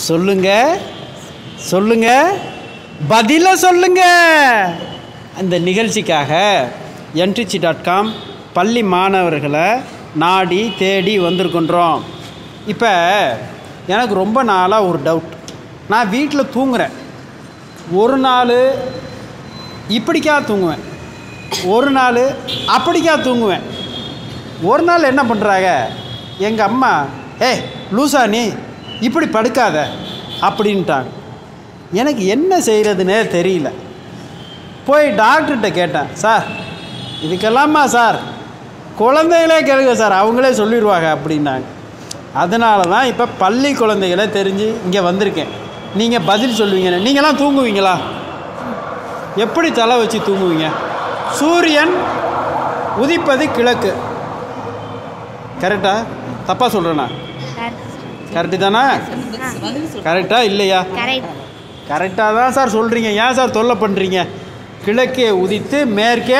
சொல்லுங்க சொல்லுங்க பதில சொல்லுங்க அந்த நிகழ்ச்சிக்காக என்ட்ரிச்சி டாட் காம் பள்ளி மாணவர்களை நாடி தேடி வந்திருக்கின்றோம் இப்போ எனக்கு ரொம்ப நாளாக ஒரு டவுட் நான் வீட்டில் தூங்குறேன் ஒரு நாள் இப்படிக்கா தூங்குவேன் ஒரு நாள் அப்படிக்கா தூங்குவேன் ஒரு நாள் என்ன பண்ணுறாங்க எங்கள் அம்மா ஏய் லூசா நீ இப்படி படுக்காத அப்படின்ட்டாங்க எனக்கு என்ன செய்கிறதுனே தெரியல போய் டாக்டர்கிட்ட கேட்டேன் சார் இதுக்கெல்லாமா சார் குழந்தைகளே கேளுங்க சார் அவங்களே சொல்லிடுவாங்க அப்படின்னாங்க அதனால தான் இப்போ பள்ளி குழந்தைகளே தெரிஞ்சு இங்கே வந்திருக்கேன் நீங்கள் பதில் சொல்லுவீங்க நீங்களாம் தூங்குவீங்களா எப்படி தலை வச்சு தூங்குவீங்க சூரியன் உதிப்பது கிழக்கு கரெக்டா தப்பாக சொல்கிறேண்ணா கரெக்டு தானே கரெக்டா இல்லையா கரெக்ட் கரெக்டாக தான் சார் சொல்கிறீங்க ஏன் சார் தொல்லை பண்ணுறீங்க கிழக்கே உதித்து மேற்கே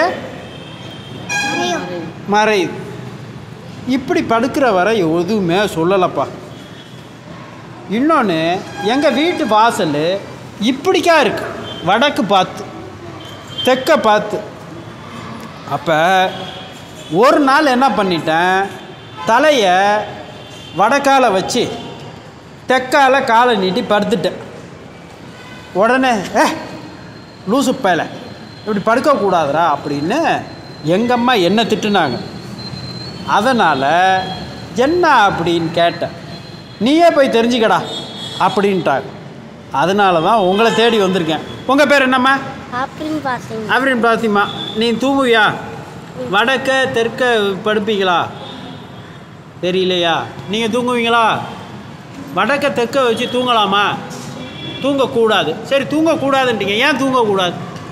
மறையுது இப்படி படுக்கிற வரை எதுவுமே சொல்லலப்பா இன்னொன்று எங்கள் வீட்டு வாசல் இப்படிக்கா இருக்கு வடக்கு பார்த்து தெற்க பார்த்து அப்போ ஒரு நாள் என்ன பண்ணிட்டேன் தலையை வடக்கால வச்சு தெற்கால காலை நீட்டி படுத்துட்டேன் உடனே ஏ லூசு பயல இப்படி படுக்கக்கூடாதுடா அப்படின்னு எங்கள் அம்மா என்ன திட்டுனாங்க அதனால் என்ன அப்படின்னு கேட்டேன் நீயே போய் தெரிஞ்சுக்கடா அப்படின்ட்டாங்க அதனால தான் உங்களை தேடி வந்திருக்கேன் உங்கள் பேர் என்னம்மா அப்படின்னு பார்த்தீங்க அப்படின்னு பாத்திமா நீ தூங்குவியா வடக்க தெற்க படுப்பீங்களா தெரியலையா நீங்கள் தூங்குவீங்களா வடக்க தெற்க வச்சு தூங்கலாமா தூங்கக்கூடாது சரி தூங்கக்கூடாதுன்றீங்க ஏன் தூங்கக்கூடாது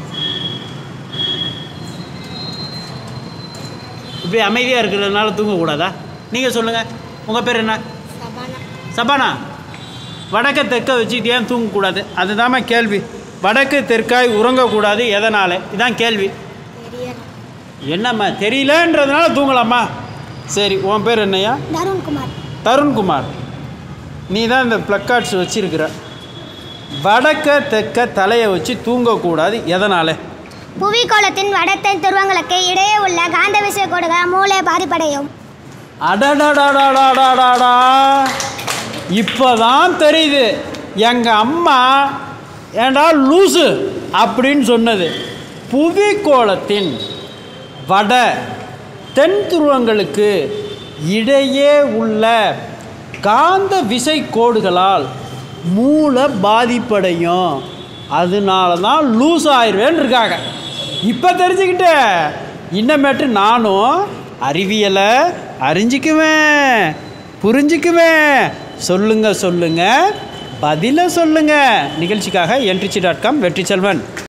இப்படி அமைதியாக இருக்கிறதுனால தூங்கக்கூடாதா நீங்கள் சொல்லுங்கள் உங்கள் பேர் என்ன சபானா வடக்க தெற்க வச்சுட்டு ஏன் தூங்கக்கூடாது அதுதாம்மா கேள்வி வடக்கு தெற்காய் உறங்கக்கூடாது எதனால் இதான் கேள்வி என்னம்மா தெரியலன்றதுனால தூங்கலாமா சரி உன் பேர் என்னய்யா தருண்குமார் தருண்குமார் நீ தான் இந்த ப்ளக்கார்ட்ஸ் வச்சிருக்கிற வடக்க தெற்க தலையை வச்சு தூங்கக்கூடாது எதனால் புவிக்கோளத்தின் வடத்தென் துருவங்களுக்கு இடையே உள்ள காந்த விசை கோடுகள் மூளை பாதிப்படையும் அடடடடடடடா இப்போதான் தெரியுது எங்கள் அம்மா ஏண்டா லூசு அப்படின்னு சொன்னது புவிக்கோளத்தின் வட தென் துருவங்களுக்கு இடையே உள்ள காந்த விசை கோடுகளால் மூளை பாதிப்படையும் அதனால தான் லூஸ் ஆயிடுவேன்னு இருக்காங்க இப்போ தெரிஞ்சுக்கிட்ட இன்னமேட்டு நானும் அறிவியலை அறிஞ்சிக்குவேன் புரிஞ்சுக்குவேன் சொல்லுங்க சொல்லுங்க பதில சொல்லுங்க நிகழ்ச்சிக்காக என்ட்ரிச்சி டாட் காம் வெற்றி செல்வன்